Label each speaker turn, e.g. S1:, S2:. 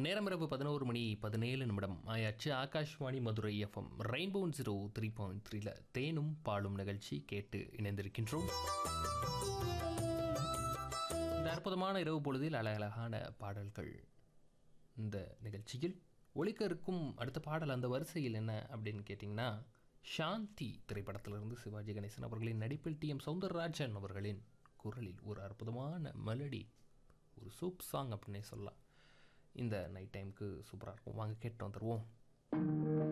S1: நேரம் இரவு பதினோரு மணி பதினேழு நிமிடம் ஆயாச்சு Akashvani Madurai FM rainbow zero three point த்ரீல தேனும் பாலும் நிகழ்ச்சி கேட்டு இணைந்திருக்கின்றோம் இந்த அற்புதமான இரவு பொழுதில் அழகழகான பாடல்கள் இந்த நிகழ்ச்சியில் ஒலிக்க இருக்கும் அடுத்த பாடல் அந்த வரிசையில் என்ன அப்படின்னு கேட்டிங்கன்னா சாந்தி திரைப்படத்திலிருந்து சிவாஜி கணேசன் அவர்களின் நடிப்பில் டி எம் சௌந்தரராஜன் அவர்களின் குரலில் ஒரு அற்புதமான மெலடி ஒரு சூப் சாங் அப்படின்னே சொல்லலாம் இந்த நைட் டைமுக்கு சூப்பராக இருக்கும் வாங்க கேட்டு வந்துடுவோம்